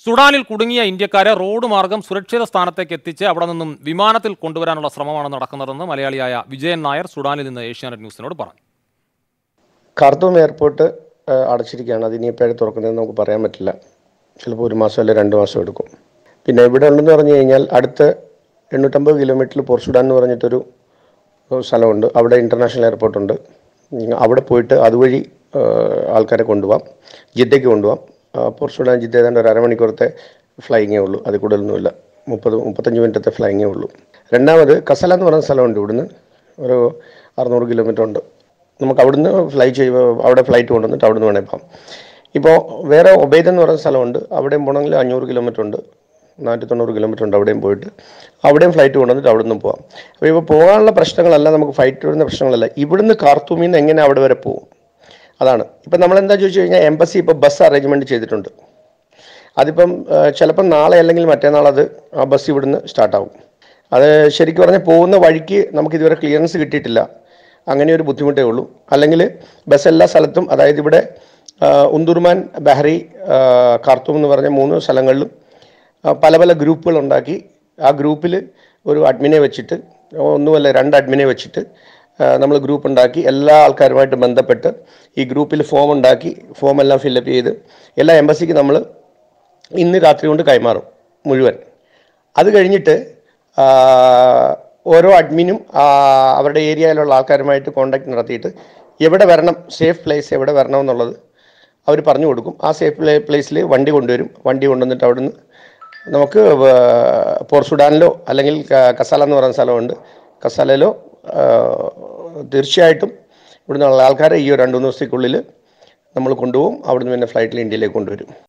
സുഡാനിൽ കുടുങ്ങിയ ഇന്ത്യക്കാരെ റോഡ് മാർഗം സുരക്ഷിത സ്ഥാനത്തേക്ക് എത്തിച്ച് അവിടെ നിന്നും വിമാനത്തിൽ കൊണ്ടുവരാനുള്ള ശ്രമമാണ് നടക്കുന്നതെന്ന് മലയാളിയായ വിജയൻ നായർ സുഡാനിൽ നിന്ന് ഏഷ്യാനെറ്റ് ന്യൂസിനോട് പറഞ്ഞു ഖാർത്തൂം എയർപോർട്ട് ആ, അടച്ചിരിക്കുകയാണ് അത് ഇനി എപ്പോഴാണ് തുറക്കുന്നതെന്ന് നമുക്ക് പറയാൻ പറ്റില്ല ചിലപ്പോൾ ഒരു മാസം അല്ലെങ്കിൽ രണ്ട് മാസം എടുക്കും പിന്നെ ഇവിടെ ഉണ്ടെന്ന് പറഞ്ഞു കഴിഞ്ഞാൽ അടുത്ത് എണ്ണൂറ്റമ്പത് കിലോമീറ്ററിൽ പോർസുഡാൻ എന്ന് പറഞ്ഞിട്ടൊരു ഒരു സ്ഥലമുണ്ട് അവിടെ ഇൻ്റർനാഷണൽ എയർപോർട്ടുണ്ട് ഉം, അവിടെ പോയിട്ട് അതുവഴി ആ, ആൾക്കാരെ കൊണ്ടുപോകാം ജിദ്ദയ്ക്ക് കൊണ്ടുപോകാം ആ, പോർസുഡാൻ ജിദ്ദ ഏതാണ്ട് ഒരു അരമണിക്കൂറത്തെ ഫ്ലൈങ്ങേ ഉള്ളൂ അതിൽ കൂടുതലൊന്നുമില്ല മുപ്പത് മുപ്പത്തഞ്ച് മിനിറ്റത്തെ ഫ്ലൈങ്ങേ ഉള്ളൂ രണ്ടാമത് കസല എന്ന് പറയുന്ന സ്ഥലമുണ്ട് ഇവിടുന്ന് ഒരു അറുന്നൂറ് കിലോമീറ്റർ ഉണ്ട് നമുക്ക് അവിടുന്ന് ഫ്ലൈ ചെയ്യുമ്പോൾ അവിടെ ഫ്ലൈറ്റ് കൊണ്ടുവന്നിട്ട് അവിടുന്ന് വേണേൽ പോകാം ഇപ്പോൾ വേറെ ഒബൈദ് എന്ന് പറയുന്ന സ്ഥലമുണ്ട് അവിടെയും പോകണമെങ്കിൽ അഞ്ഞൂറ് കിലോമീറ്റർ ഉണ്ട് നാനൂറ്റി തൊണ്ണൂറ് കിലോമീറ്റർ ഉണ്ട് അവിടെയും പോയിട്ട് അവിടെയും ഫ്ലൈറ്റ് കൊണ്ടുവന്നിട്ട് അവിടെ നിന്ന് പോകാം അപ്പോൾ ഇപ്പോൾ പോകാനുള്ള പ്രശ്നങ്ങളല്ല നമുക്ക് ഫ്ലൈറ്റ് വരുന്ന പ്രശ്നങ്ങളല്ല ഇവിടുന്ന് കാർത്തൂമിൽ നിന്ന് എങ്ങനെ അവിടെ വരെ പോകും അതാണ് ഇപ്പം നമ്മൾ എന്താ ചോദിച്ചു കഴിഞ്ഞാൽ എംബസി ഇപ്പോൾ ബസ് അറേഞ്ച്മെൻറ്റ് ചെയ്തിട്ടുണ്ട് അതിപ്പം ആ, ചിലപ്പം നാളെ അല്ലെങ്കിൽ മറ്റന്നാൾ അത് ആ ബസ് ഇവിടുന്ന് സ്റ്റാർട്ടാവും അത് ശരിക്കും പറഞ്ഞാൽ പോകുന്ന വഴിക്ക് നമുക്ക് ഇതുവരെ ക്ലിയറൻസ് കിട്ടിയിട്ടില്ല അങ്ങനെ ഒരു ബുദ്ധിമുട്ടേ ഉള്ളൂ അല്ലെങ്കിൽ ബസ് എല്ലാ സ്ഥലത്തും അതായത് ഇവിടെ ആ, ഉന്തുർമാൻ ബഹ്റി ആ, ഖാർത്തൂം എന്ന് പറഞ്ഞ മൂന്ന് സ്ഥലങ്ങളിലും ആ, പല പല ഗ്രൂപ്പുകൾ ഉണ്ടാക്കി ആ ഗ്രൂപ്പിൽ ഒരു അഡ്മിനെ വെച്ചിട്ട് ഒന്നുമല്ല രണ്ട് അഡ്മിനെ വെച്ചിട്ട് നമ്മൾ ഗ്രൂപ്പ് ഉണ്ടാക്കി എല്ലാ ആൾക്കാരുമായിട്ട് ബന്ധപ്പെട്ട് ഈ ഗ്രൂപ്പിൽ ഫോം ഉണ്ടാക്കി ഫോം എല്ലാം ഫില്ലപ്പ് ചെയ്ത് എല്ലാ എംബസിക്ക് നമ്മൾ ഇന്ന് രാത്രി കൊണ്ട് കൈമാറും മുഴുവൻ അത് കഴിഞ്ഞിട്ട് ആ, ഓരോ അഡ്മിനും ആ, അവരുടെ ഏരിയയിലുള്ള ആൾക്കാരുമായിട്ട് കോണ്ടാക്ട് നടത്തിയിട്ട് എവിടെ വരണം സേഫ് പ്ലേസ് എവിടെ വരണം എന്നുള്ളത് അവർ പറഞ്ഞു കൊടുക്കും ആ സേഫ് പ്ലേ പ്ലേസിൽ വണ്ടി കൊണ്ടുവരും വണ്ടി കൊണ്ടുവന്നിട്ട് അവിടുന്ന് നമുക്ക് വ- പോർസുഡാനിലോ അല്ലെങ്കിൽ ക- കസാല എന്ന് പറയുന്ന സ്ഥലമുണ്ട് കസാലയിലോ ആ, തീർച്ചയായിട്ടും ഇവിടുന്നുള്ള ആൾക്കാരെ ഈ ഒരു രണ്ട് മൂന്ന് ദിവസത്തേക്കുള്ളിൽ നമ്മൾ കൊണ്ടുപോകും അവിടുന്ന് പിന്നെ ഫ്ലൈറ്റിൽ ഇന്ത്യയിലേക്ക് കൊണ്ടുവരും